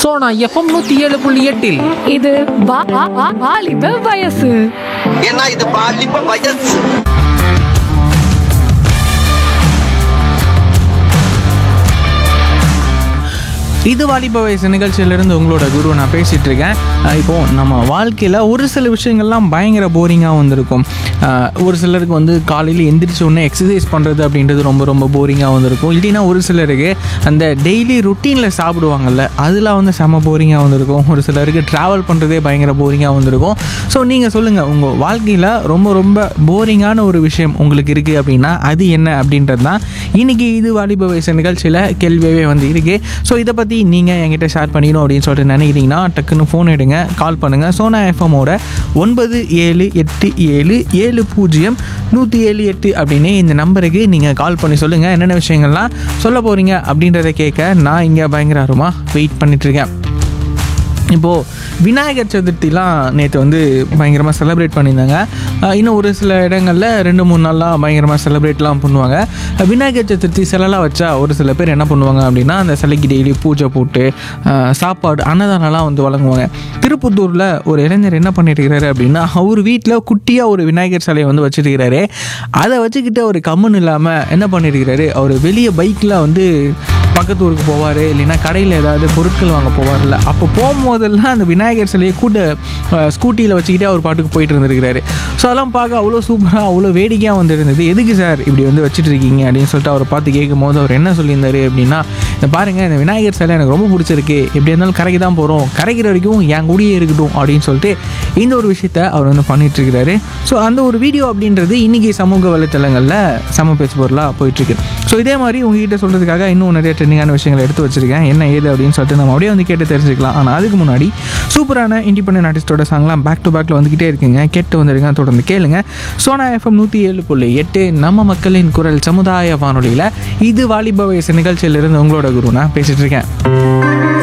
Sona FM நூத்தி ஏழு புள்ளி எட்டில் இது வா- வா- வா- வாலிப வயசு ஏன்னா இது பாலிப்ப வயசு இது வாலிப வயசு நிகழ்ச்சியிலிருந்து உங்களோட குரு நான் பேசிகிட்டு இருக்கேன் அஹ் இப்போ நம்ம வாழ்க்கையில் ஒரு சில விஷயங்கள்லாம் பயங்கர போரிங்காக வந்திருக்கும் அஹ் ஒரு சிலருக்கு வந்து காலையில் எந்திரிச்ச உடனே எக்ஸசைஸ் பண்ணுறது அப்படின்றது ரொம்ப ரொம்ப போரிங்காக வந்திருக்கும் இல்லைன்னா ஒரு சிலருக்கு அந்த டெய்லி ருட்டீனில் சாப்பிடுவாங்கல்ல அதெல்லாம் வந்து செம போரிங்காக வந்திருக்கும் ஒரு சிலருக்கு ட்ராவல் பண்ணுறதே பயங்கர போரிங்காக வந்திருக்கும் ஸோ நீங்கள் சொல்லுங்கள் உங்கள் வாழ்க்கையில் ரொம்ப ரொம்ப போரிங்கான ஒரு விஷயம் உங்களுக்கு இருக்குது அப்படின்னா அது என்ன அப்படின்றது தான் இன்றைக்கி இது வாலிப வயசு நிகழ்ச்சியில் கேள்வியாகவே வந்து இருக்குது ஸோ இதை பற்றி நீங்கள் என்கிட்ட ஷேர் பண்ணிக்கணும் அப்படின்னு சொல்லிட்டு நினைக்கிறீங்கன்னா டக்குன்னு ஃபோன் எடுங்க கால் பண்ணுங்கள் சோனா எஃப்எம்மோட ஒன்பது ஏழு எட்டு ஏழு ஏழு பூஜ்ஜியம் நூற்றி ஏழு எட்டு அப்படின்னு இந்த நம்பருக்கு நீங்கள் கால் பண்ணி சொல்லுங்கள் என்னென்ன விஷயங்கள்லாம் சொல்ல போகிறீங்க அப்படின்றத கேட்க நான் இங்கே பயங்கர ஆர்வமாக வெயிட் பண்ணிகிட்ருக்கேன் இப்போது விநாயகர் சதுர்த்திலாம் நேற்று வந்து பயங்கரமாக செலிப்ரேட் பண்ணியிருந்தாங்க அஹ் இன்னும் ஒரு சில இடங்களில் ரெண்டு மூணு நாள்லாம் பயங்கரமாக செலிப்ரேட்லாம் பண்ணுவாங்க அஹ் விநாயகர் சதுர்த்தி சிலைலாம் வச்சா ஒரு சில பேர் என்ன பண்ணுவாங்க அப்படின்னா அந்த சிலைக்கு டெய்லி பூஜை போட்டு அஹ் சாப்பாடு அன்னதானம்லாம் வந்து வழங்குவாங்க திருப்பத்தூரில் ஒரு இளைஞர் என்ன பண்ணியிருக்கிறாரு அப்படின்னா அவர் வீட்டில் குட்டியாக ஒரு விநாயகர் சிலையை வந்து வச்சுருக்கிறாரு அதை வச்சுக்கிட்டு அவர் கம்முன்னு இல்லாமல் என்ன பண்ணியிருக்கிறாரு அவர் வெளியே பைக்கில் வந்து பக்கத்து ஊருக்கு போவார் இல்லைன்னா கடையில் ஏதாவது பொருட்கள் வாங்க போவார்ல அப்போ போகும்போதெல்லாம் அந்த விநாயகர் சிலையை கூட ஸ்கூட்டியில் வச்சுக்கிட்டே அவர் பாட்டுக்கு போயிட்டு இருந்திருக்கிறாரு ஸோ அதெல்லாம் பார்க்க அவ்வளோ சூப்பராக அவ்வளோ வேடிக்கையாக வந்து இருந்தது எதுக்கு சார் இப்படி வந்து வச்சுட்டு இருக்கீங்க அப்படின்னு சொல்லிட்டு அவரை பார்த்து கேட்கும் போது அவர் என்ன சொல்லியிருந்தாரு அப்படின்னா இந்த பாருங்கள் இந்த விநாயகர் சிலை எனக்கு ரொம்ப பிடிச்சிருக்கு எப்படி இருந்தாலும் கரைக்கு தான் போகிறோம் கரைக்கிற வரைக்கும் என் கூடயே இருக்கட்டும் அப்படின்னு சொல்லிட்டு இந்த ஒரு விஷயத்த அவர் வந்து பண்ணிட்டு இருக்கிறாரு ஸோ அந்த ஒரு வீடியோ அப்படின்றது இன்னைக்கு சமூக வலைத்தளங்களில் சம பேச்சு பொருளாக போயிட்டுருக்கு ஸோ இதே மாதிரி உங்ககிட்ட சொல்கிறதுக்காக இன்னும் நிறைய ட்ரெண்டிங்கான விஷயங்களை எடுத்து வச்சிருக்கேன் என்ன ஏது அப்படின்னு சொல்லிட்டு நம்ம அப்படியே வந்து கேட்டு தெரிஞ்சுக்கலாம் ஆனால் அதுக்கு முன்னாடி சூப்பரான இண்டிபெண்டன்ட் ஆர்டிஸ்டோட சாங்லாம் பேக் டு பேக்கில் வந்துக்கிட்டே இருக்குங்க கேட்டு வந்துருங்க தொடர்ந்து கேளுங்க சோனா எஃப்எம் நூற்றி ஏழு புள்ளி எட்டு நம்ம மக்களின் குரல் சமுதாய வானொலியில் இது வாலிப வயசு நிகழ்ச்சியிலிருந்து உங்களோட குரு நான் பேசிகிட்டு இருக்கேன்